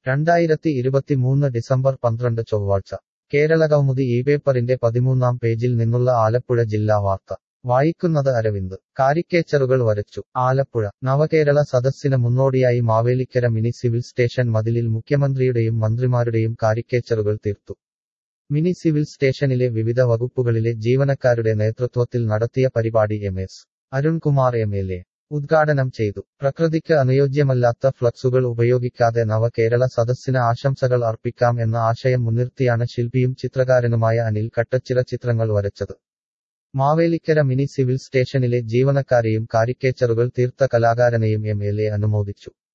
രണ്ടായിരത്തി ഇരുപത്തിമൂന്ന് ഡിസംബർ പന്ത്രണ്ട് ചൊവ്വാഴ്ച കേരളകൗമുദി ഈ പേപ്പറിന്റെ പതിമൂന്നാം പേജിൽ നിന്നുള്ള ആലപ്പുഴ ജില്ലാ വാർത്ത വായിക്കുന്നത് അരവിന്ദ് കാരിക്കേച്ചറുകൾ വരച്ചു ആലപ്പുഴ നവകേരള സദസ്സിന് മുന്നോടിയായി മാവേലിക്കര മിനി സിവിൽ സ്റ്റേഷൻ മതിലിൽ മുഖ്യമന്ത്രിയുടെയും മന്ത്രിമാരുടെയും കാരിക്കേച്ചറുകൾ തീർത്തു മിനി സിവിൽ സ്റ്റേഷനിലെ വിവിധ വകുപ്പുകളിലെ ജീവനക്കാരുടെ നേതൃത്വത്തിൽ നടത്തിയ പരിപാടി M S Arunkumar M L A ഉദ്ഘാടനം ചെയ്തു പ്രകൃതിക്ക് അനുയോജ്യമല്ലാത്ത ഫ്ലക്സുകൾ ഉപയോഗിക്കാതെ നവകേരള സദസ്സിന് ആശംസകൾ അർപ്പിക്കാം എന്ന ആശയം മുൻനിർത്തിയാണ് ശില്പിയും ചിത്രകാരനുമായ അനിൽ കട്ടച്ചിറ ചിത്രങ്ങൾ വരച്ചത് മാവേലിക്കര മിനി സിവിൽ സ്റ്റേഷനിലെ ജീവനക്കാരെയും കാരിക്കേച്ചറുകൾ തീർത്ത കലാകാരനെയും എം എൽ എ അനുമോദിച്ചു